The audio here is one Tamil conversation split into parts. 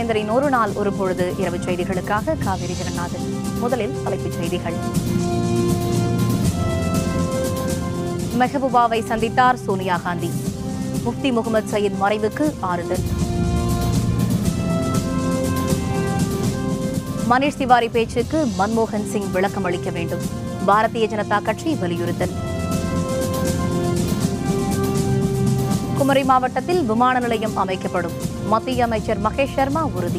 வேந்தரின் ஒரு நாள் ஒரு பொழுது இரவு செய்திகளுக்காக காவிரி ஜெகநாதன் முதலில் தலைப்புச் செய்திகள் மெஹபூபாவை சந்தித்தார் சோனியா காந்தி முஃப்தி முகமது சயீத் மறைவுக்கு ஆறுதல் மணீஷ் திவாரி பேச்சுக்கு மன்மோகன் சிங் விளக்கம் அளிக்க வேண்டும் பாரதிய ஜனதா கட்சி வலியுறுத்தல் குமரி மாவட்டத்தில் விமான நிலையம் அமைக்கப்படும் மத்திய அமைச்சர் மகேஷ் சர்மா உறுதி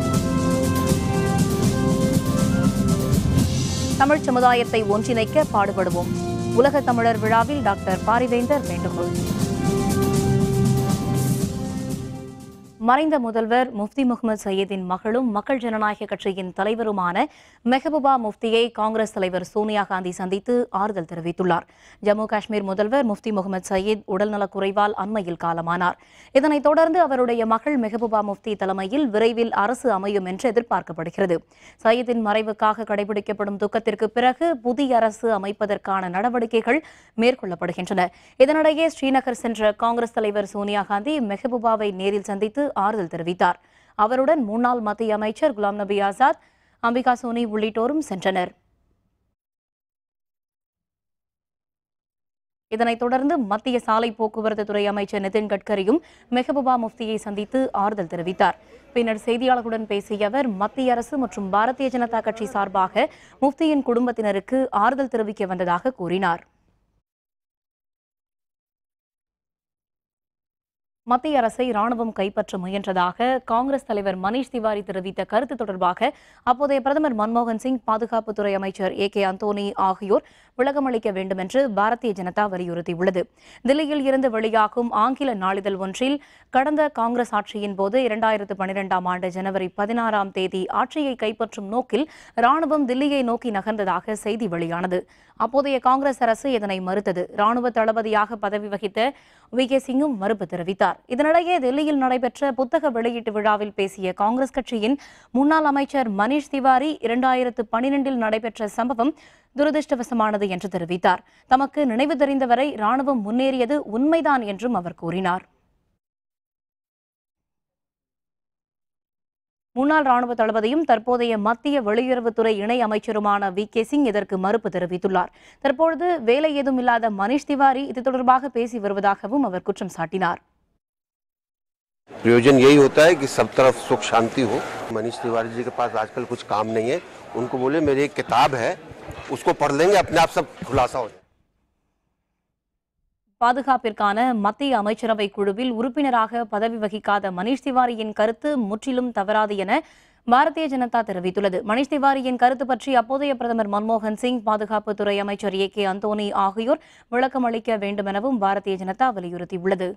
தமிழ் சமுதாயத்தை ஒன்றிணைக்க பாடுபடுவோம் உலக தமிழர் விழாவில் டாக்டர் பாரிவேந்தர் வேண்டுகோள் மறைந்த முதல்வர் முஃப்தி முகமது சையதின் மகளும் மக்கள் ஜனநாயக கட்சியின் தலைவருமான மெஹபூபா முஃப்தியை காங்கிரஸ் தலைவர் சோனியா காந்தி சந்தித்து ஆறுதல் தெரிவித்துள்ளார் ஜம்மு காஷ்மீர் முதல்வர் முஃப்தி முகமது சயீத் உடல்நலக் குறைவால் அண்மையில் காலமானார் இதனைத் தொடர்ந்து அவருடைய மகள் மெஹபூபா முஃப்தி தலைமையில் விரைவில் அரசு அமையும் என்று எதிர்பார்க்கப்படுகிறது சயீதின் மறைவுக்காக கடைபிடிக்கப்படும் துக்கத்திற்கு பிறகு புதிய அரசு அமைப்பதற்கான நடவடிக்கைகள் மேற்கொள்ளப்படுகின்றன இதனிடையே ஸ்ரீநகர் சென்ற காங்கிரஸ் தலைவர் சோனியா காந்தி மெஹபூபாவை நேரில் சந்தித்து ஆறுதல் தெரிவித்தார் அவருடன் முன்னாள் மத்திய அமைச்சர் குலாம் நபி ஆசாத் அம்பிகா சோனி உள்ளிட்டோரும் சென்றனர் இதனைத் தொடர்ந்து மத்திய சாலை போக்குவரத்து துறை அமைச்சர் நிதின் கட்கரியும் மெஹபூபா முஃப்தியை சந்தித்து ஆறுதல் தெரிவித்தார் பின்னர் செய்தியாளர்களுடன் பேசிய அவர் மத்திய அரசு மற்றும் பாரதிய ஜனதா கட்சி சார்பாக முஃப்தியின் குடும்பத்தினருக்கு ஆறுதல் தெரிவிக்க வந்ததாக கூறினார் மத்திய அரசை ராணுவம் கைப்பற்ற முயன்றதாக காங்கிரஸ் தலைவர் மணீஷ் திவாரி தெரிவித்த கருத்து தொடர்பாக அப்போதைய பிரதமர் மன்மோகன் சிங் பாதுகாப்புத்துறை அமைச்சர் ஏ கே அந்தோனி ஆகியோர் விளக்கமளிக்க வேண்டும் என்று பாரதிய ஜனதா வலியுறுத்தியுள்ளது தில்லியில் இருந்து வெளியாகும் ஆங்கில நாளிதழ் ஒன்றில் கடந்த காங்கிரஸ் ஆட்சியின் போது இரண்டாயிரத்து பனிரெண்டாம் ஆண்டு ஜனவரி பதினாறாம் தேதி ஆட்சியை கைப்பற்றும் நோக்கில் ராணுவம் தில்லியை நோக்கி நகர்ந்ததாக செய்தி வெளியானது அப்போதைய காங்கிரஸ் அரசு இதனை மறுத்தது ராணுவ தளபதியாக பதவி வகித்த வி கே சிங்கும் மறுப்பு தெரிவித்தார் இதனிடையே டெல்லியில் நடைபெற்ற புத்தக வெளியீட்டு விழாவில் பேசிய காங்கிரஸ் கட்சியின் முன்னாள் அமைச்சர் மணீஷ் திவாரி இரண்டாயிரத்து பனிரெண்டில் நடைபெற்ற சம்பவம் துரதிருஷ்டவசமானது என்று தெரிவித்தார் தமக்கு நினைவு தெரிந்தவரை ராணுவம் முன்னேறியது உண்மைதான் என்றும் அவர் கூறினார் முன்னாள் ராணுவ தளபதியும் தற்போதைய மத்திய வெளியுறவுத்துறை இணை அமைச்சருமான வி கே சிங் இதற்கு மறுப்பு தெரிவித்துள்ளார் தற்பொழுது வேலை ஏதும் இல்லாத மணீஷ் திவாரி இது தொடர்பாக பேசி வருவதாகவும் அவர் குற்றம் சாட்டினார் प्रयोजन यही होता है कि सब तरफ सुख शांति हो मनीष तिवारी जी के पास आजकल कुछ काम नहीं है उनको बोले मेरी एक किताब है उसको पढ़ लेंगे अपने आप सब खुलासा हो जाए பாதுகாப்பிற்கான மத்திய அமைச்சரவை குழுவில் உறுப்பினராக பதவி வகிக்காத மணீஷ் திவாரியின் கருத்து முற்றிலும் தவறாது என பாரதிய ஜனதா தெரிவித்துள்ளது மணீஷ் திவாரியின் கருத்து பற்றி அப்போதைய பிரதமர் மன்மோகன் சிங் பாதுகாப்புத்துறை அமைச்சர் ஏ கே அந்தோனி ஆகியோர் விளக்கம் அளிக்க வேண்டும் எனவும் பாரதிய ஜனதா வலியுறுத்தியுள்ளது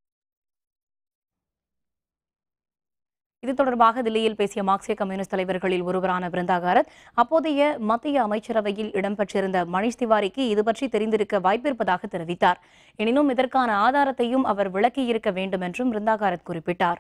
இது தொடர்பாக தில்லியில் பேசிய மார்க்சிய கம்யூனிஸ்ட் தலைவர்களில் ஒருவரான பிருந்தா காரத் அப்போதைய மத்திய அமைச்சரவையில் இடம்பெற்றிருந்த மணீஷ் திவாரிக்கு இது பற்றி தெரிந்திருக்க வாய்ப்பிருப்பதாக தெரிவித்தார் எனினும் இதற்கான ஆதாரத்தையும் அவர் விளக்கியிருக்க வேண்டும் என்றும் பிருந்தா காரத் குறிப்பிட்டார்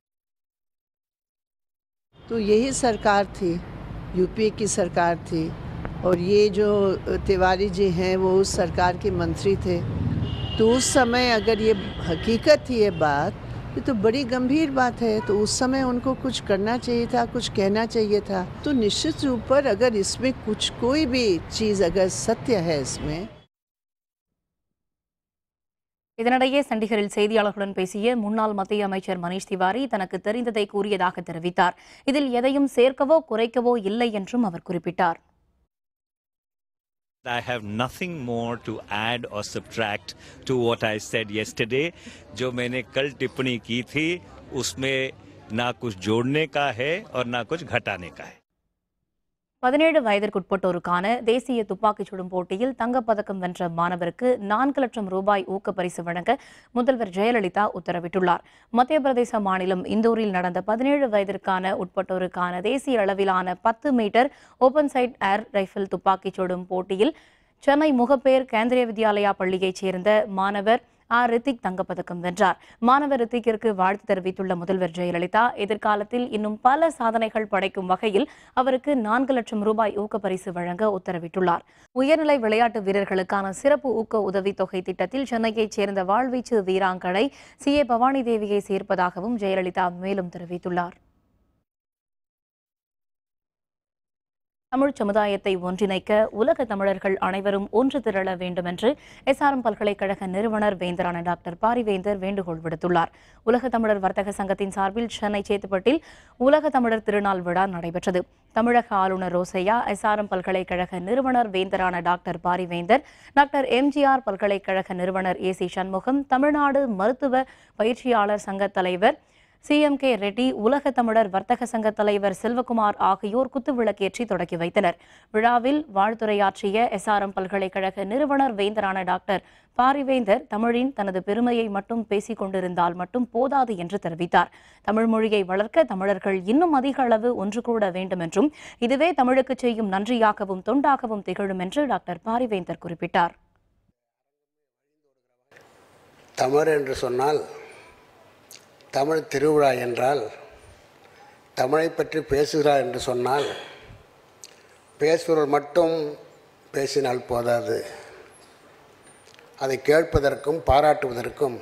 तो यही सरकार थी यूपीए की सरकार थी और ये जो तिवारी जी हैं वो उस सरकार के मंत्री थे तो उस समय अगर ये हकीकत थी ये बात ये तो बड़ी गंभीर बात है तो उस समय उनको कुछ करना चाहिए था कुछ कहना चाहिए था तो निश्चित रूप पर अगर इसमें कुछ कोई भी चीज़ अगर सत्य है इसमें இதனிடையே சண்டிகரில் செய்தியாளர்களுடன் பேசிய முன்னாள் மத்திய அமைச்சர் மணீஷ் திவாரி தனக்கு தெரிந்ததை கூறியதாக தெரிவித்தார் இதில் எதையும் சேர்க்கவோ குறைக்கவோ இல்லை என்றும் அவர் குறிப்பிட்டார் I have nothing more to add or subtract to what I said yesterday. जो मैंने कल टिप्पणी की थी उसमें ना कुछ जोड़ने का है और ना कुछ घटाने का है பதினேழு வயதிற்குட்பட்டோருக்கான தேசிய துப்பாக்கிச் சுடும் போட்டியில் தங்கப்பதக்கம் வென்ற மாணவருக்கு நான்கு லட்சம் ரூபாய் ஊக்கப்பரிசு வழங்க முதல்வர் ஜெயலலிதா உத்தரவிட்டுள்ளார் மத்திய பிரதேச மாநிலம் இந்தூரில் நடந்த பதினேழு வயதிற்கான உட்பட்டோருக்கான தேசிய அளவிலான பத்து metre open sight air rifle துப்பாக்கிச் சுடும் போட்டியில் சென்னை முகப்பேர் கேந்திரிய வித்யாலயா பள்ளியைச் சேர்ந்த மாணவர் ஆர் ரித்திக் தங்கப்பதக்கம் வென்றார் மாணவர் ரித்திக்கிற்கு வாழ்த்து தெரிவித்துள்ள முதல்வர் ஜெயலலிதா எதிர்காலத்தில் இன்னும் பல சாதனைகள் படைக்கும் வகையில் அவருக்கு நான்கு லட்சம் ரூபாய் ஊக்கப்பரிசு வழங்க உத்தரவிட்டுள்ளார் உயர்நிலை விளையாட்டு வீரர்களுக்கான சிறப்பு ஊக்க உதவித்தொகை திட்டத்தில் சென்னையைச் சேர்ந்த வாழ்வீச்சு வீராங்கனை சி ஏ பவானி தேவியை சேர்ப்பதாகவும் ஜெயலலிதா மேலும் தெரிவித்துள்ளார் தமிழ் சமுதாயத்தை ஒன்றிணைக்க உலக தமிழர்கள் அனைவரும் ஒன்று திரள வேண்டும் என்று எஸ்ஆர்எம் பல்கலைக்கழக நிறுவனர் வேந்தரான டாக்டர் பாரிவேந்தர் வேண்டுகோள் விடுத்துள்ளார் உலக தமிழர் வர்த்தக சங்கத்தின் சார்பில் சென்னை சேத்துப்பட்டில் உலக தமிழர் திருநாள் விழா நடைபெற்றது தமிழக ஆளுநர் ரோசையா எஸ்ஆர்எம் பல்கலைக்கழக நிறுவனர் வேந்தரான டாக்டர் பாரிவேந்தர் டாக்டர் எம்ஜிஆர் பல்கலைக்கழக நிறுவனர் ஏ சி சண்முகம் தமிழ்நாடு மருத்துவ பயிற்சியாளர் சங்க தலைவர் சிஎம்கே ரெட்டி உலக தமிழர் வர்த்தக சங்க தலைவர் செல்வகுமார் ஆகியோர் குத்துவிளக்கேற்றி தொடக்கி வைத்தனர் விழாவில் வாழ்த்துரையாற்றிய எஸ்ஆர்எம் பல்கலைக்கழக நிறுவனர் வேந்தரான டாக்டர் பாரிவேந்தர் தமிழின் தனது பெருமையை மட்டும் பேசிக் கொண்டிருந்தால் மட்டும் போதாது என்று தெரிவித்தார் தமிழ் மொழியை வளர்க்க தமிழர்கள் இன்னும் அதிக அளவு ஒன்று கூட வேண்டும் என்றும் இதுவே தமிழுக்கு செய்யும் நன்றியாகவும் தொண்டாகவும் திகழும் என்று டாக்டர் பாரிவேந்தர் குறிப்பிட்டார் தமிழ் என்று சொன்னால் தமிழ் திருவிழா என்றால் தமிழை பற்றி பேசுகிறார் என்று சொன்னால் பேசுகிறவர் மட்டும் பேசினால் போதாது அதை கேட்பதற்கும் பாராட்டுவதற்கும்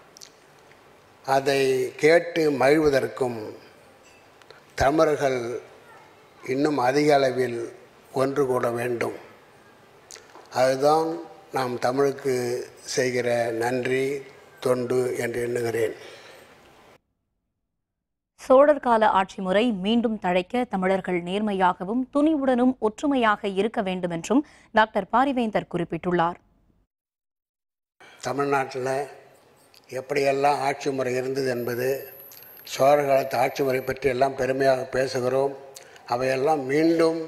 அதை கேட்டு மகிழ்வதற்கும் தமிழர்கள் இன்னும் அதிக அளவில் ஒன்று கூட வேண்டும் அதுதான் நாம் தமிழுக்கு செய்கிற நன்றி தொண்டு என்று எண்ணுகிறேன் சோழர் கால ஆட்சி முறை மீண்டும் தழைக்க தமிழர்கள் நேர்மையாகவும் துணிவுடனும் ஒற்றுமையாக இருக்க வேண்டும் என்றும் டாக்டர் பாரிவேந்தர் குறிப்பிட்டுள்ளார் தமிழ்நாட்டில் எப்படியெல்லாம் ஆட்சி முறை இருந்தது என்பது சோழ காலத்து ஆட்சி முறை பற்றி எல்லாம் பெருமையாக பேசுகிறோம் அவையெல்லாம் மீண்டும்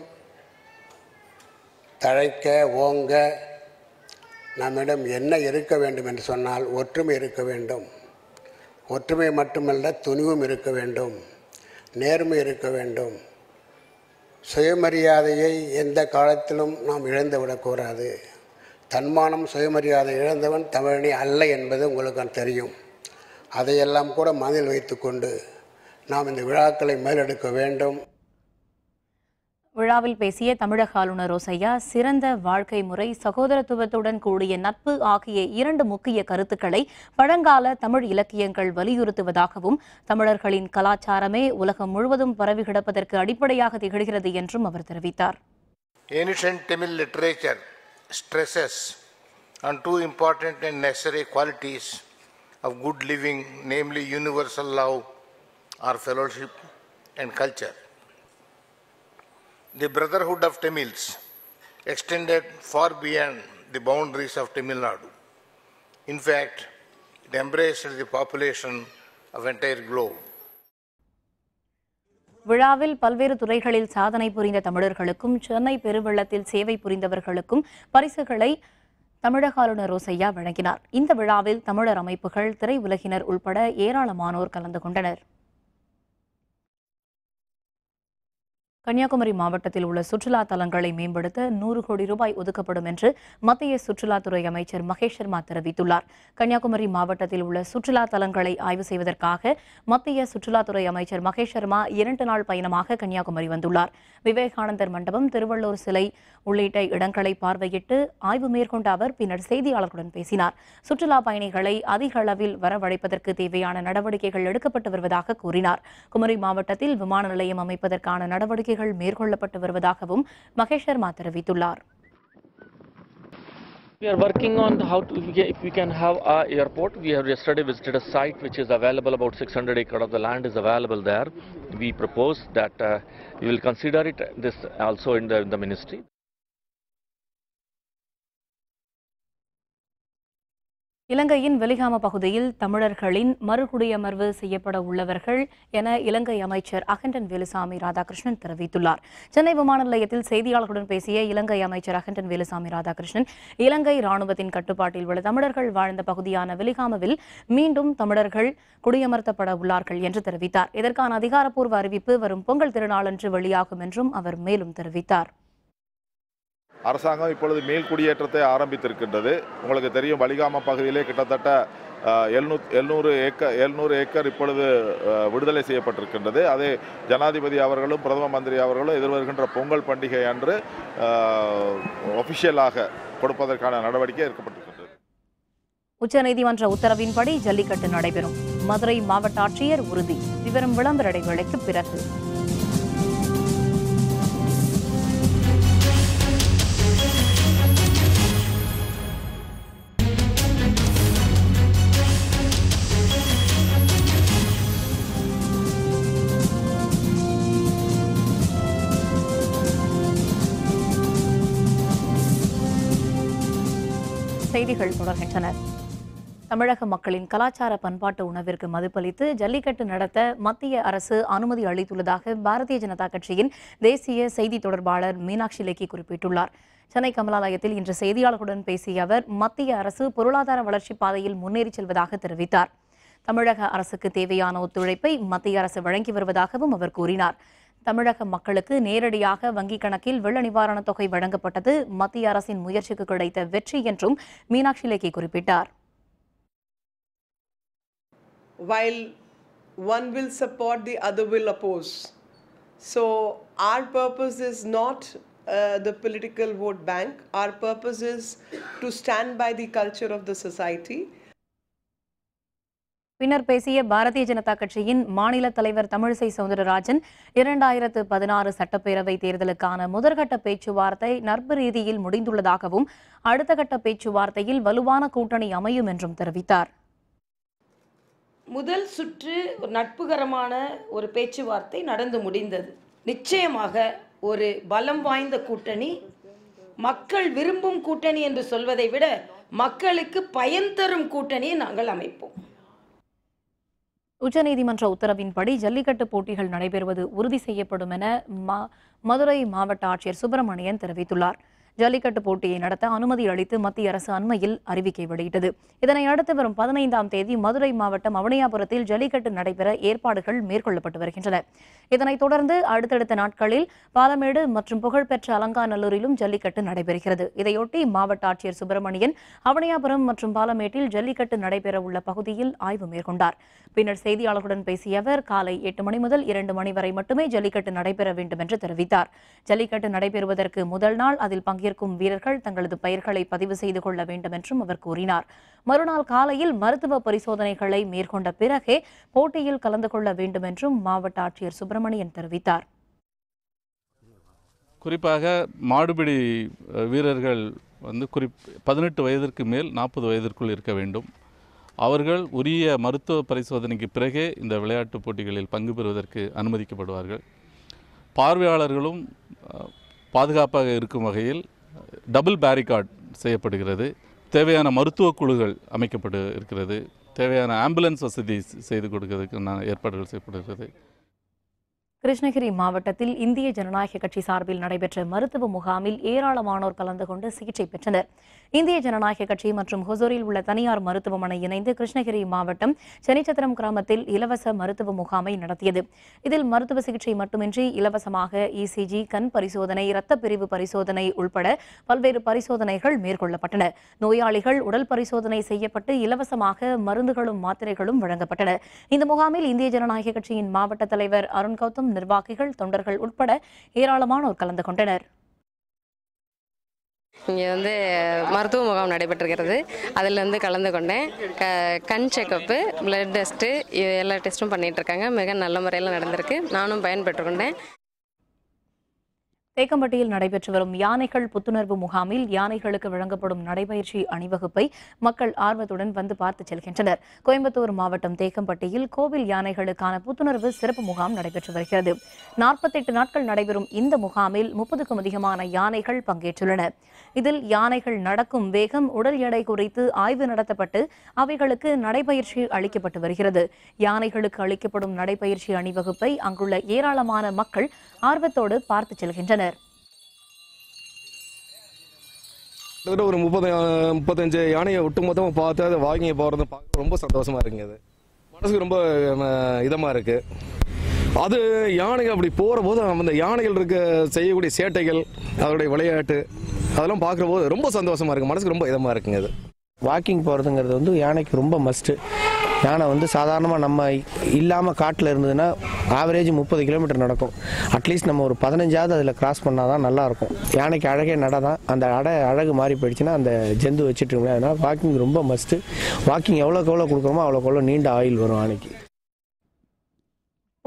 தழைக்க ஓங்க நம்மிடம் என்ன இருக்க வேண்டும் என்று சொன்னால் ஒற்றுமை இருக்க வேண்டும் ஒற்றுமை மட்டுமல்ல துணிவும் இருக்க வேண்டும் நேர்மை இருக்க வேண்டும் சுயமரியாதையை எந்த காலத்திலும் நாம் இழந்து விடக்கூடாது தன்மானம் சுயமரியாதை இழந்தவன் தமிழனி அல்ல என்பது உங்களுக்கு தெரியும் அதையெல்லாம் கூட மனதில் வைத்துக்கொண்டு நாம் இந்த விழாக்களை மேலெடுக்க வேண்டும் விழாவில் பேசிய தமிழக ஆளுநர் ரோசையா சிறந்த வாழ்க்கை முறை சகோதரத்துவத்துடன் கூடிய நட்பு ஆகிய இரண்டு முக்கிய கருத்துக்களை பழங்கால தமிழ் இலக்கியங்கள் வலியுறுத்துவதாகவும் தமிழர்களின் கலாச்சாரமே உலகம் முழுவதும் பரவி கிடப்பதற்கு அடிப்படையாக திகழ்கிறது என்றும் அவர் தெரிவித்தார் Ancient Tamil literature stresses on two important and necessary qualities of good living, namely universal love or fellowship and culture. The brotherhood of Tamils extended far beyond the boundaries of Tamil Nadu. In fact, it embraced the population of entire globe. விழாவில் பல்வேறு துறைகளில் சாதனை புரிந்த தமிழர்களுக்கும் சென்னை பெருவெள்ளத்தில் சேவை புரிந்தவர்களுக்கும் பரிசுகளை தமிழக ஆளுநர் ரோசையா வழங்கினார் இந்த விழாவில் தமிழர் அமைப்புகள் திரையுலகினர் உள்பட ஏராளமானோர் கலந்து கொண்டனர் கன்னியாகுமரி மாவட்டத்தில் உள்ள சுற்றுலா தலங்களை மேம்படுத்த நூறு கோடி ரூபாய் ஒதுக்கப்படும் என்று மத்திய சுற்றுலாத்துறை அமைச்சர் மகேஷ் சர்மா தெரிவித்துள்ளார் கன்னியாகுமரி மாவட்டத்தில் உள்ள சுற்றுலா தலங்களை ஆய்வு செய்வதற்காக மத்திய சுற்றுலாத்துறை அமைச்சர் மகேஷ் சர்மா இரண்டு நாள் பயணமாக கன்னியாகுமரி வந்துள்ளார் விவேகானந்தர் மண்டபம் திருவள்ளூர் சிலை உள்ளிட்ட இடங்களை பார்வையிட்டு ஆய்வு மேற்கொண்ட அவர் பின்னர் செய்தியாளர்களுடன் பேசினார் சுற்றுலா பயணிகளை அதிக அளவில் வரவழைப்பதற்கு தேவையான நடவடிக்கைகள் எடுக்கப்பட்டு வருவதாக கூறினார் குமரி மாவட்டத்தில் விமான நிலையம் அமைப்பதற்கான நடவடிக்கைகள் மேற்கொள்ளப்பட்டு வருவதாகவும் மகேஷ் சர்மா தெரிவித்துள்ளார் We are working on how to, if we can- if we can have a airport. We have yesterday visited a site which is available, about 600 acre of the land is available there. We propose that uh, we will consider it, this also in the, in the ministry. இலங்கையின் வெலிகாம பகுதியில் தமிழர்களின் மறுகுடியமர்வு செய்யப்பட உள்ளவர்கள் என இலங்கை அமைச்சர் அகண்டன் வேலுசாமி ராதாகிருஷ்ணன் தெரிவித்துள்ளார் சென்னை விமான நிலையத்தில் செய்தியாளர்களுடன் பேசிய இலங்கை அமைச்சர் அகண்டன் வேலுசாமி ராதாகிருஷ்ணன் இலங்கை ராணுவத்தின் கட்டுப்பாட்டில் உள்ள தமிழர்கள் வாழ்ந்த பகுதியான வெலிகாமவில் மீண்டும் தமிழர்கள் குடியமர்த்தப்பட உள்ளார்கள் என்று தெரிவித்தார் இதற்கான அதிகாரப்பூர்வ அறிவிப்பு வரும் பொங்கல் திருநாளன்று வெளியாகும் என்றும் அவர் மேலும் தெரிவித்தார் அரசாங்கம் இப்பொழுது மேல் குடியேற்றத்தை ஆரம்பித்திருக்கின்றது உங்களுக்கு தெரியும் வலிகாம பகுதியிலே கிட்டத்தட்ட எழுநூத் எழுநூறு ஏக்கர் எழுநூறு ஏக்கர் இப்பொழுது அஹ், விடுதலை செய்யப்பட்டிருக்கின்றது அதே ஜனாதிபதி அவர்களும் பிரதம மந்திரி அவர்களும் எதிர்வருகின்ற பொங்கல் பண்டிகை அன்று ஒஃபிஷியலாக கொடுப்பதற்கான நடவடிக்கை எடுக்கப்பட்டிருக்கின்றது உச்சநீதிமன்ற உத்தரவின்படி ஜல்லிக்கட்டு நடைபெறும் மதுரை மாவட்ட ஆட்சியர் உறுதி விவரம் விளம்பர இடைவேளைக்கு பிறகு செய்திகள் தொடர்கின்றன தமிழக மக்களின் கலாச்சார பண்பாட்டு உணவிற்கு மதிப்பளித்து ஜல்லிக்கட்டு நடத்த மத்திய அரசு அனுமதி அளித்துள்ளதாக பாரதிய ஜனதா கட்சியின் தேசிய செய்தி தொடர்பாளர் மீனாட்சி லேக்கி குறிப்பிட்டுள்ளார் சென்னை கமலாலயத்தில் இன்று செய்தியாளர்களுடன் பேசிய அவர் மத்திய அரசு பொருளாதார வளர்ச்சி பாதையில் முன்னேறி செல்வதாக தெரிவித்தார் தமிழக அரசுக்கு தேவையான ஒத்துழைப்பை மத்திய அரசு வழங்கி வருவதாகவும் அவர் கூறினார் தமிழக மக்களுக்கு நேரடியாக வங்கிக் கணக்கில் வெள்ள நிவாரணத் தொகை வழங்கப்பட்டது மத்திய அரசின் முயற்சிக்கு கிடைத்த வெற்றி என்றும் மீனாட்சி லேக்கி குறிப்பிட்டார் while one will support, the other will oppose. So, our purpose is not uh, the political vote bank, our purpose is to stand by the culture of the society. பின்னர் பேசிய பாரதிய ஜனதா கட்சியின் மாநில தலைவர் தமிழிசை சவுந்தரராஜன் இரண்டாயிரத்து பதினாறு சட்டப்பேரவை தேர்தலுக்கான முதற்கட்ட பேச்சுவார்த்தை நட்பு ரீதியில் முடிந்துள்ளதாகவும் அடுத்த கட்ட பேச்சுவார்த்தையில் வலுவான கூட்டணி அமையும் என்றும் தெரிவித்தார் முதல் சுற்று ஒரு நட்புகரமான ஒரு பேச்சுவார்த்தை நடந்து முடிந்தது நிச்சயமாக ஒரு பலம் வாய்ந்த கூட்டணி மக்கள் விரும்பும் கூட்டணி என்று சொல்வதை விட மக்களுக்கு பயன் தரும் கூட்டணியை நாங்கள் அமைப்போம் உச்சநீதிமன்ற உத்தரவின்படி ஜல்லிக்கட்டு போட்டிகள் நடைபெறுவது உறுதி செய்யப்படும் என ம- மதுரை மாவட்ட ஆட்சியர் சுப்பிரமணியன் தெரிவித்துள்ளார் ஜல்லிக்கட்டு போட்டியை நடத்த அனுமதி அளித்து மத்திய அரசு அண்மையில் அறிவிக்கை வெளியிட்டது இதனை அடுத்து வரும் பதினைந்தாம் தேதி மதுரை மாவட்டம் அவனியாபுரத்தில் ஜல்லிக்கட்டு நடைபெற ஏற்பாடுகள் மேற்கொள்ளப்பட்டு வருகின்றன இதனைத் தொடர்ந்து அடுத்தடுத்த நாட்களில் பாலமேடு மற்றும் புகழ்பெற்ற அலங்காநல்லூரிலும் ஜல்லிக்கட்டு நடைபெறுகிறது இதையொட்டி மாவட்ட ஆட்சியர் சுப்பிரமணியன் அவனியாபுரம் மற்றும் பாலமேட்டில் ஜல்லிக்கட்டு நடைபெற உள்ள பகுதியில் ஆய்வு மேற்கொண்டார் பின்னர் செய்தியாளர்களுடன் பேசிய அவர் காலை எட்டு மணி முதல் இரண்டு மணி வரை மட்டுமே ஜல்லிக்கட்டு நடைபெற வேண்டும் என்று தெரிவித்தார் ஜல்லிக்கட்டு நடைபெறுவதற்கு முதல் நாள் அதில் பங்கேற்கும் வீரர்கள் தங்களது பெயர்களை பதிவு செய்து கொள்ள வேண்டும் என்றும் அவர் கூறினார் மறுநாள் காலையில் மருத்துவ பரிசோதனைகளை மேற்கொண்ட பிறகே போட்டியில் கலந்து கொள்ள வேண்டும் என்றும் மாவட்ட ஆட்சியர் சுப்பிரமணியன் தெரிவித்தார் குறிப்பாக மாடுபிடி அஹ், வீரர்கள் வந்து குறிப் பதினெட்டு வயதிற்கு மேல் நாற்பது வயதிற்குள் இருக்க வேண்டும் அவர்கள் உரிய மருத்துவ பரிசோதனைக்கு பிறகே இந்த விளையாட்டுப் போட்டிகளில் பங்கு பெறுவதற்கு அனுமதிக்கப்படுவார்கள் பார்வையாளர்களும் அஹ், பாதுகாப்பாக இருக்கும் வகையில் டபுள் பேரிகார்ட் செய்யப்படுகிறது தேவையான மருத்துவ குழுக்கள் அமைக்கப்பட்டு இருக்கிறது தேவையான ஆம்புலன்ஸ் வசதி செய்து கொடுக்கிறதுக்கான ஏற்பாடுகள் செய்யப்படுகிறது கிருஷ்ணகிரி மாவட்டத்தில் இந்திய ஜனநாயக கட்சி சார்பில் நடைபெற்ற மருத்துவ முகாமில் ஏராளமானோர் கலந்து கொண்டு சிகிச்சை பெற்றனர் இந்திய ஜனநாயக கட்சி மற்றும் ஹொசூரில் உள்ள தனியார் மருத்துவமனை இணைந்து கிருஷ்ணகிரி மாவட்டம் செனிச்சத்திரம் கிராமத்தில் இலவச மருத்துவ முகாமை நடத்தியது இதில் மருத்துவ சிகிச்சை மட்டுமின்றி இலவசமாக இசிஜி கண் பரிசோதனை இரத்த பிரிவு பரிசோதனை உள்பட பல்வேறு பரிசோதனைகள் மேற்கொள்ளப்பட்டன நோயாளிகள் உடல் பரிசோதனை செய்யப்பட்டு இலவசமாக மருந்துகளும் மாத்திரைகளும் வழங்கப்பட்டன இந்த முகாமில் இந்திய ஜனநாயக கட்சியின் மாவட்ட தலைவர் அருண் கௌதம் நிர்வாகிகள் தொண்டர்கள் உட்பட ஏராளமானோர் கலந்து கொண்டனர் இங்கே வந்து மருத்துவ முகாம் நடைபெற்றிருக்கிறது அதில் வந்து கலந்து கொண்டேன் க கண் செக்கப்பு பிளட் டெஸ்ட்டு எல்லா டெஸ்ட்டும் பண்ணிட்டு இருக்காங்க மிக நல்ல முறையில் நடந்திருக்கு நானும் பயன்பெற்று கொண்டேன் தேக்கம்பட்டியில் நடைபெற்று வரும் யானைகள் புத்துணர்வு முகாமில் யானைகளுக்கு வழங்கப்படும் நடைபயிற்சி அணிவகுப்பை மக்கள் ஆர்வத்துடன் வந்து பார்த்து செல்கின்றனர் கோயம்புத்தூர் மாவட்டம் தேக்கம்பட்டியில் கோவில் யானைகளுக்கான புத்துணர்வு சிறப்பு முகாம் நடைபெற்று வருகிறது நாற்பத்தெட்டு நாட்கள் நடைபெறும் இந்த முகாமில் முப்பதுக்கும் அதிகமான யானைகள் பங்கேற்றுள்ளன இதில் யானைகள் நடக்கும் வேகம் உடல் எடை குறித்து ஆய்வு நடத்தப்பட்டு அவைகளுக்கு நடைபயிற்சி அளிக்கப்பட்டு வருகிறது யானைகளுக்கு அளிக்கப்படும் நடைபயிற்சி அணிவகுப்பை அங்குள்ள ஏராளமான மக்கள் ஆர்வத்தோடு பார்த்து செல்கின்றனர் கிட்டத்தட்ட ஒரு முப்பது முப்பத்தஞ்சு யானையை ஒட்டு மொத்தமாக பார்த்து அதை வாங்கி போகிறது பார்க்க ரொம்ப சந்தோஷமா இருக்குங்க அது மனசுக்கு ரொம்ப அஹ், இதமா இருக்கு அது யானைகள் அப்படி போகிற போது அந்த யானைகள் இருக்க செய்யக்கூடிய சேட்டைகள் அதோடைய விளையாட்டு அதெல்லாம் பார்க்குற போது ரொம்ப சந்தோஷமா இருக்கு மனசுக்கு ரொம்ப இதமா இருக்குங்க அது வாக்கிங் போகிறதுங்கிறது வந்து யானைக்கு ரொம்ப மஸ்ட்டு யானை வந்து சாதாரணமாக நம்ம இல்லாமல் காட்டில் இருந்ததுன்னா ஆவரேஜ் முப்பது கிலோமீட்டர் நடக்கும் அட்லீஸ்ட் நம்ம ஒரு பதினஞ்சாவது அதில் கிராஸ் பண்ணால் தான் நல்லாயிருக்கும் யானைக்கு அழகே நட தான் அந்த அடை அழகு மாறி போயிடுச்சுன்னா அந்த ஜந்து வச்சுட்டு இருக்க முடியாது அதனால் வாக்கிங் ரொம்ப மஸ்ட்டு வாக்கிங் எவ்வளோக்கு எவ்வளோ கொடுக்குறோமோ அவ்வளோக்கு எவ்வளோ நீண்ட ஆயில் வரும் யானைக்கு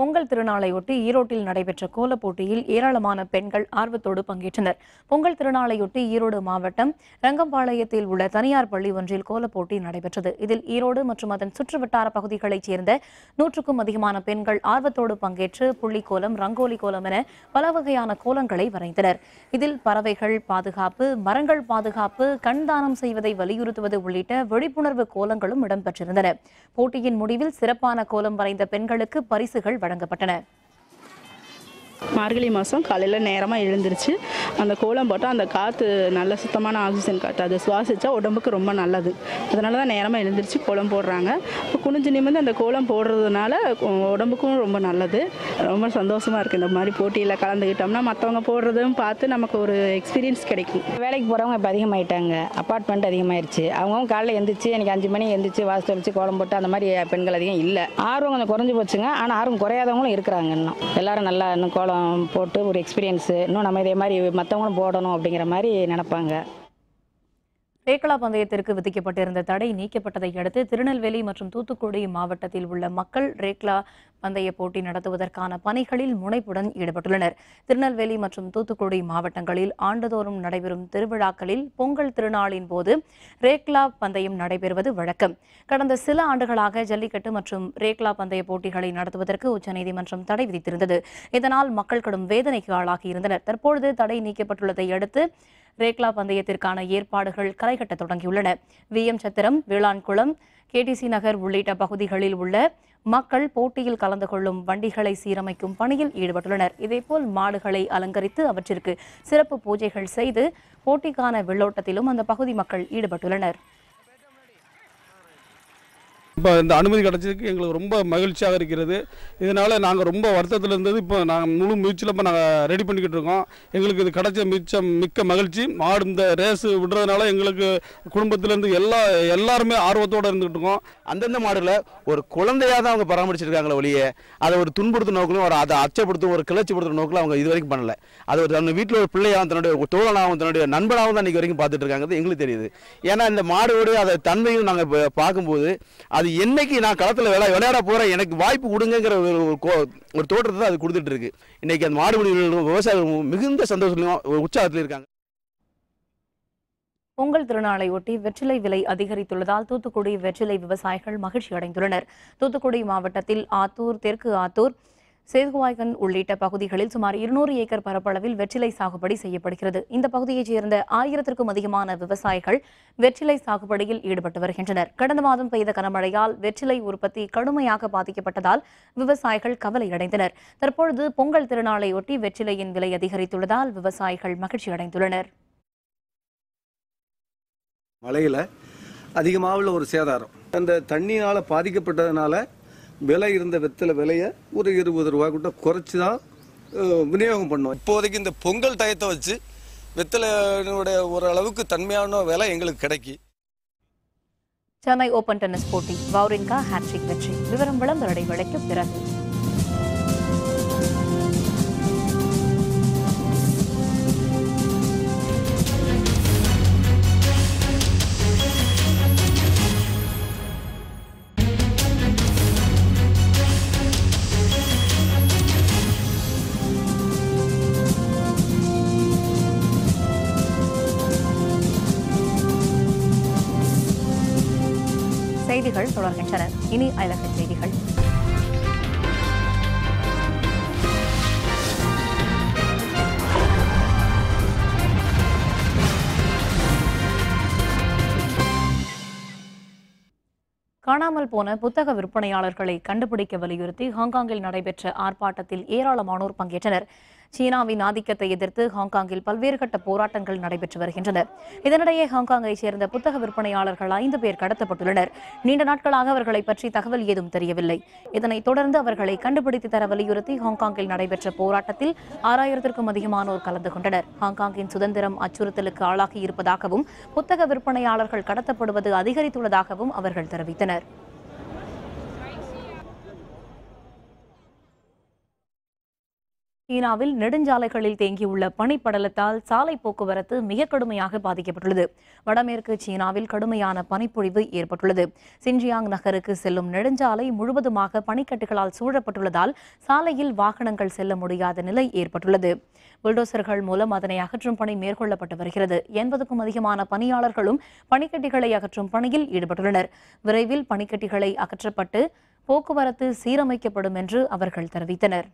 பொங்கல் திருநாளையொட்டி ஈரோட்டில் நடைபெற்ற கோலப் போட்டியில் ஏராளமான பெண்கள் ஆர்வத்தோடு பங்கேற்றனர் பொங்கல் திருநாளையொட்டி ஈரோடு மாவட்டம் ரங்கம்பாளையத்தில் உள்ள தனியார் பள்ளி ஒன்றில் கோலப் போட்டி நடைபெற்றது இதில் ஈரோடு மற்றும் அதன் சுற்றுவட்டார பகுதிகளைச் சேர்ந்த நூற்றுக்கும் அதிகமான பெண்கள் ஆர்வத்தோடு பங்கேற்று புள்ளிக்கோலம் ரங்கோலி கோலம் என பல வகையான கோலங்களை வரைந்தனர் இதில் பறவைகள் பாதுகாப்பு மரங்கள் பாதுகாப்பு கண்தானம் செய்வதை வலியுறுத்துவது உள்ளிட்ட விழிப்புணர்வு கோலங்களும் இடம்பெற்றிருந்தன போட்டியின் முடிவில் சிறப்பான கோலம் வரைந்த பெண்களுக்கு பரிசுகள் வழங்கப்பட்டன மார்கழி மாதம் காலையில் நேரமாக எழுந்திருச்சு அந்த கோலம் போட்டால் அந்த காற்று நல்ல சுத்தமான ஆக்சிஜன் காற்று அதை சுவாசித்தா உடம்புக்கு ரொம்ப நல்லது அதனால தான் நேரமாக எழுந்திருச்சு கோலம் போடுறாங்க இப்போ குனிஞ்சு நிமிர்ந்து அந்த கோலம் போடுறதுனால உ- உடம்புக்கும் ரொம்ப நல்லது ரொம்ப சந்தோஷமாக இருக்குது இந்த மாதிரி போட்டியில் கலந்துக்கிட்டோம்னா மற்றவங்க போடுறதும் பார்த்து நமக்கு ஒரு எக்ஸ்பீரியன்ஸ் கிடைக்கும் வேலைக்கு போகிறவங்க இப்போ அதிகமாயிட்டாங்க அப்பார்ட்மெண்ட் அதிகமாயிருச்சு அவங்கவுங்க காலையில் எந்திரிச்சு எனக்கு அஞ்சு மணி எந்திரிச்சு வாசல் தெளிச்சு கோலம் போட்டு அந்த மாதிரி பெண்கள் அதிகம் இல்லை ஆர்வம் கொஞ்சம் குறைஞ்சி போச்சுங்க ஆனால் ஆர்வம் குறையாதவங்களும் இருக்கிறாங்க இன்னும் எல்லாரும் நல்லா இன்னும் கோலம் போட்டு ஒரு எக்ஸ்பீரியன்ஸு இன்னும் நம்ம இதே மாதிரி மற்றவங்களும் போடணும் அப்படிங்கிற மாதிரி நினைப்பாங்க ரேக்லா பந்தயத்திற்கு விதிக்கப்பட்டிருந்த தடை நீக்கப்பட்டதை அடுத்து திருநெல்வேலி மற்றும் தூத்துக்குடி மாவட்டத்தில் உள்ள மக்கள் ரேக்லா பந்தய போட்டி நடத்துவதற்கான பணிகளில் முனைப்புடன் ஈடுபட்டுள்ளனர் திருநெல்வேலி மற்றும் தூத்துக்குடி மாவட்டங்களில் ஆண்டுதோறும் நடைபெறும் திருவிழாக்களில் பொங்கல் திருநாளின் போது ரேக்லா பந்தயம் நடைபெறுவது வழக்கம் கடந்த சில ஆண்டுகளாக ஜல்லிக்கட்டு மற்றும் ரேக்லா பந்தய போட்டிகளை நடத்துவதற்கு உச்சநீதிமன்றம் தடை விதித்திருந்தது இதனால் மக்கள் கடும் வேதனைக்கு ஆளாகியிருந்தனர் தற்பொழுது தடை நீக்கப்பட்டுள்ளதை அடுத்து ரேக்லா பந்தயத்திற்கான ஏற்பாடுகள் களைகட்ட தொடங்கியுள்ளன விஎம் சத்திரம் வேளாண்குளம் கேடிசி நகர் உள்ளிட்ட பகுதிகளில் உள்ள மக்கள் போட்டியில் கலந்து கொள்ளும் வண்டிகளை சீரமைக்கும் பணியில் ஈடுபட்டுள்ளனர் இதேபோல் மாடுகளை அலங்கரித்து அவற்றிற்கு சிறப்பு பூஜைகள் செய்து போட்டிக்கான வெள்ளோட்டத்திலும் அந்த பகுதி மக்கள் ஈடுபட்டுள்ளனர் இப்போ இந்த அனுமதி கிடைச்சதுக்கு எங்களுக்கு ரொம்ப மகிழ்ச்சியாக இருக்கிறது இதனால் நாங்கள் ரொம்ப வருத்தத்தில் இருந்தது இப்போ நாங்கள் முழு முயற்சியில் இப்போ நாங்கள் ரெடி பண்ணிக்கிட்டு இருக்கோம் எங்களுக்கு இது கிடைச்ச மிச்சம் மிக்க மகிழ்ச்சி மாடு இந்த ரேஸு விடுறதுனால எங்களுக்கு குடும்பத்திலேருந்து எல்லா எல்லாருமே ஆர்வத்தோடு இருந்துகிட்டு இருக்கோம் அந்தந்த மாடுல ஒரு குழந்தையாக தான் அவங்க பராமரிச்சிருக்காங்களே ஒழிய அதை ஒரு துன்புறுத்தும் நோக்கிலும் ஒரு அதை அச்சப்படுத்தும் ஒரு கிளர்ச்சிப்படுத்தும் நோக்கில் அவங்க இது வரைக்கும் பண்ணல அது ஒரு தன் வீட்டில் ஒரு பிள்ளையாகவும் தன்னுடைய ஒரு தோழனாகவும் தன்னுடைய நண்பனாகவும் தான் இன்னைக்கு வரைக்கும் பார்த்துட்டு இருக்காங்க எங்களுக்கு தெரியுது ஏன்னா இந்த மாடோடு அதை தன்மையும் நாங்கள் பார்க்கும்போது அது என்னைக்கு நான் களத்தில் விளை விளையாட போகிறேன் எனக்கு வாய்ப்பு கொடுங்கங்கிற ஒரு ஒரு கோ- ஒரு தோற்றத்தை தான் அது கொடுத்துட்டு இருக்கு இன்னைக்கு அந்த மாடுபிடி வீரர்களும் விவசாயிகளும் மிகுந்த சந்தோஷத்திலும் ஒரு உற்சாகத்தில் இருக்காங்க பொங்கல் திருநாளை ஒட்டி வெற்றிலை விலை அதிகரித்துள்ளதால் தூத்துக்குடி வெற்றிலை விவசாயிகள் மகிழ்ச்சி அடைந்துள்ளனர் தூத்துக்குடி மாவட்டத்தில் ஆத்தூர் தெற்கு ஆத்தூர் சேதுவாய்கன் உள்ளிட்ட பகுதிகளில் சுமார் இருநூறு ஏக்கர் பரப்பளவில் வெற்றிலை சாகுபடி செய்யப்படுகிறது இந்த பகுதியைச் சேர்ந்த ஆயிரத்திற்கும் அதிகமான விவசாயிகள் வெற்றிலை சாகுபடியில் ஈடுபட்டு வருகின்றனர் கடந்த மாதம் பெய்த கனமழையால் வெற்றிலை உற்பத்தி கடுமையாக பாதிக்கப்பட்டதால் விவசாயிகள் கவலையடைந்தனர் தற்பொழுது பொங்கல் திருநாளையொட்டி வெற்றிலையின் விலை அதிகரித்துள்ளதால் விவசாயிகள் மகிழ்ச்சி அடைந்துள்ளனர் மழையில் அதிகமாக உள்ள ஒரு சேதாரம் அந்த தண்ணினால் பாதிக்கப்பட்டதுனால விலை இருந்த வெத்தலை விலையை ஒரு இருபது ரூபா கிட்ட குறைச்சி தான் அஹ், விநியோகம் பண்ணோம் இப்போதைக்கு இந்த பொங்கல் டயத்தை வச்சு வெத்தலையினுடைய ஓரளவுக்கு தன்மையான விலை எங்களுக்கு கிடைக்கி சென்னை ஓபன் டென்னிஸ் போட்டி வவுரிங்கா ஹேட்ரிக் வெற்றி விவரம் விளம்பர இடைவேளைக்கு பிறகு செய்திகள் தொடர்கின்றன இனி அயலக செய்திகள் காணாமல் போன புத்தக விற்பனையாளர்களை கண்டுபிடிக்க வலியுறுத்தி ஹாங்காங்கில் நடைபெற்ற ஆர்ப்பாட்டத்தில் ஏராளமானோர் பங்கேற்றனர் சீனாவின் ஆதிக்கத்தை எதிர்த்து ஹாங்காங்கில் பல்வேறு கட்ட போராட்டங்கள் நடைபெற்று வருகின்றன இதனிடையே ஹாங்காங்கை சேர்ந்த புத்தக விற்பனையாளர்கள் ஐந்து பேர் கடத்தப்பட்டுள்ளனர் நீண்ட நாட்களாக அவர்களை பற்றி தகவல் ஏதும் தெரியவில்லை இதனைத் தொடர்ந்து அவர்களை கண்டுபிடித்து தர வலியுறுத்தி ஹாங்காங்கில் நடைபெற்ற போராட்டத்தில் ஆறாயிரத்திற்கும் அதிகமானோர் கலந்து கொண்டனர் ஹாங்காங்கின் சுதந்திரம் அச்சுறுத்தலுக்கு ஆளாகி இருப்பதாகவும் புத்தக விற்பனையாளர்கள் கடத்தப்படுவது அதிகரித்துள்ளதாகவும் அவர்கள் தெரிவித்தனர் சீனாவில் நெடுஞ்சாலைகளில் தேங்கியுள்ள பனிப்படலத்தால் சாலை போக்குவரத்து மிக கடுமையாக பாதிக்கப்பட்டுள்ளது வடமேற்கு சீனாவில் கடுமையான பனிப்பொழிவு ஏற்பட்டுள்ளது சின்ஜியாங் நகருக்கு செல்லும் நெடுஞ்சாலை முழுவதுமாக பனிக்கட்டுகளால் சூழப்பட்டுள்ளதால் சாலையில் வாகனங்கள் செல்ல முடியாத நிலை ஏற்பட்டுள்ளது புல்டோசர்கள் மூலம் அதனை அகற்றும் பணி மேற்கொள்ளப்பட்டு வருகிறது எண்பதுக்கும் அதிகமான பணியாளர்களும் பனிக்கட்டிகளை அகற்றும் பணியில் ஈடுபட்டுள்ளனர் விரைவில் பனிக்கட்டிகளை அகற்றப்பட்டு போக்குவரத்து சீரமைக்கப்படும் என்று அவர்கள் தெரிவித்தனர்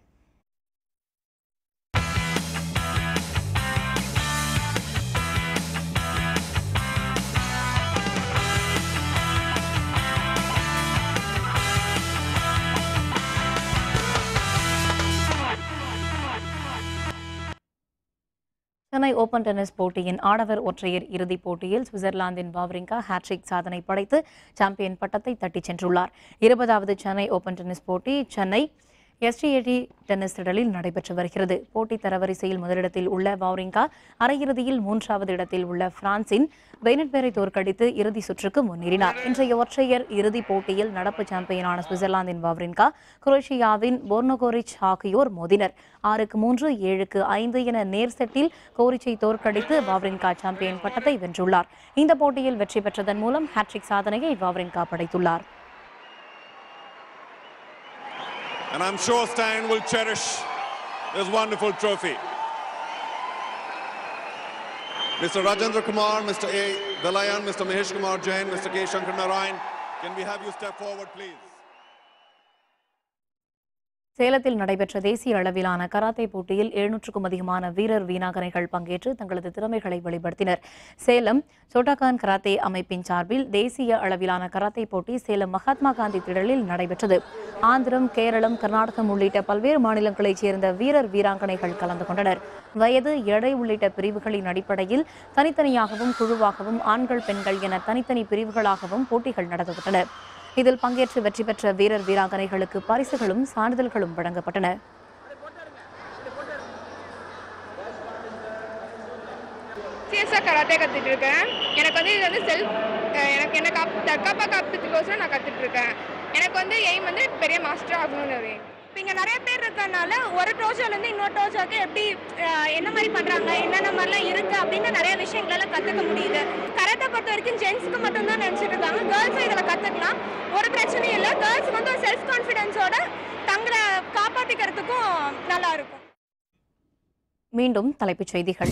சென்னை ஓபன் டென்னிஸ் போட்டியின் ஆடவர் ஒற்றையர் இறுதிப் போட்டியில் சுவிட்சர்லாந்தின் வாவ்ரிங்கா ஹேட்ரிக் சாதனை படைத்து சாம்பியன் பட்டத்தை தட்டிச் சென்றுள்ளார் இருபதாவது சென்னை ஓபன் டென்னிஸ் போட்டி சென்னை எஸ்டிஏடி டென்னிஸ் திடலில் நடைபெற்று வருகிறது போட்டி தரவரிசையில் முதலிடத்தில் உள்ள வாவ்ரிங்கா அரையிறுதியில் மூன்றாவது இடத்தில் உள்ள பிரான்சின் பெய்னட்பேரை தோற்கடித்து இறுதி சுற்றுக்கு முன்னேறினார் இன்றைய ஒற்றையர் இறுதிப் போட்டியில் நடப்பு சாம்பியனான சுவிட்சர்லாந்தின் வாவ்ரின்கா குரோஷியாவின் போர்னோகோரிச் ஆகியோர் மோதினர் ஆறுக்கு மூன்று ஏழுக்கு ஐந்து என நேர் செட்டில் கோரிச்சை தோற்கடித்து வாவ்ரின்கா சாம்பியன் பட்டத்தை வென்றுள்ளார் இந்த போட்டியில் வெற்றி பெற்றதன் மூலம் ஹேட்ரிக் சாதனையை வாவ்ரின்கா படைத்துள்ளார் And I'm sure Stein will cherish this wonderful trophy. Mr. Rajendra Kumar, Mr. A. Velayan, Mr. Mahesh Kumar Jain, Mr. K. Shankar Narayan, can we have you step forward, please? சேலத்தில் நடைபெற்ற தேசிய அளவிலான கராத்தே போட்டியில் எழுநூற்றுக்கும் அதிகமான வீரர் வீராங்கனைகள் பங்கேற்று தங்களது திறமைகளை வெளிப்படுத்தினர் சேலம் சோட்டாகான் கராத்தே அமைப்பின் சார்பில் தேசிய அளவிலான கராத்தே போட்டி சேலம் மகாத்மா காந்தி திடலில் நடைபெற்றது ஆந்திரம் கேரளம் கர்நாடகம் உள்ளிட்ட பல்வேறு மாநிலங்களைச் சேர்ந்த வீரர் வீராங்கனைகள் கலந்து கொண்டனர் வயது எடை உள்ளிட்ட பிரிவுகளின் அடிப்படையில் தனித்தனியாகவும் குழுவாகவும் ஆண்கள் பெண்கள் என தனித்தனி பிரிவுகளாகவும் போட்டிகள் நடத்தப்பட்டன இதில் பங்கேற்று வெற்றி பெற்ற வீரர் வீராங்கனைகளுக்கு பரிசுகளும் சான்றிதழ்களும் வழங்கப்பட்டன சிஎஸ்ஆர் கராத்தே கற்றுட்டு இருக்கேன் எனக்கு வந்து இது வந்து செல்ஃப் எனக்கு என்ன காப் தற்காப்பாக காப்பதுக்கோசரம் நான் கற்றுட்டு இருக்கேன் எனக்கு வந்து எய்ம் வந்து பெரிய மாஸ்டர் ஆகணும்னு ஒரு aim. இப்போ இங்கே நிறைய பேர் இருக்கறனால ஒரு டோஜோலேருந்து இன்னொரு டோஜோக்கு எப்படி அஹ், என்ன மாதிரி பண்ணுறாங்க என்னென்ன மாதிரிலாம் இருக்குது அப்படின்னு நிறைய விஷயங்களெல்லாம் கற்றுக்க முடியுது கராத்தே பொறுத்த வரைக்கும் ஜென்ஸுக்கு மட்டும்தான் நினச்சிட்டு இருக்காங்க கேர்ள்ஸும் இதில் கற்றுக்கலாம் ஒரு பிரச்சனையும் இல்லை கேர்ள்ஸ் வந்து ஒரு செல்ஃப் கான்ஃபிடென்ஸோட தங்களை காப்பாற்றிக்கிறதுக்கும் நல்லா இருக்கும் மீண்டும் தலைப்புச் செய்திகள்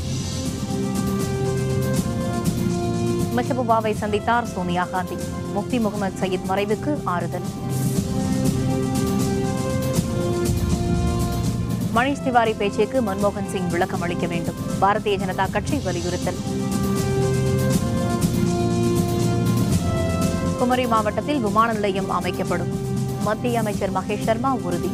மெஹபூபாவை சந்தித்தார் சோனியா காந்தி முஃப்தி முகமது சயீத் மறைவுக்கு ஆறுதல் மணிஷ் திவாரி பேச்சுக்கு மன்மோகன் சிங் விளக்கம் அளிக்க வேண்டும் பாரதிய ஜனதா கட்சி வலியுறுத்தல் குமரி மாவட்டத்தில் விமான நிலையம் அமைக்கப்படும் மத்திய அமைச்சர் மகேஷ் சர்மா உறுதி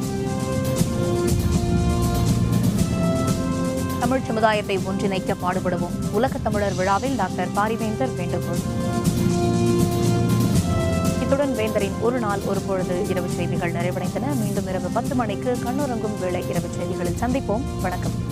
தமிழ் சமுதாயத்தை ஒன்றிணைக்க பாடுபடுவோம் உலகத் தமிழர் விழாவில் டாக்டர் பாரிவேந்தர் வேண்டுகோள் இத்துடன் வேந்தரின் ஒரு நாள் ஒரு பொழுது இரவு செய்திகள் நிறைவடைந்தன மீண்டும் இரவு பத்து மணிக்கு கண்ணுறங்கும் வேளை இரவு செய்திகளில் சந்திப்போம் வணக்கம்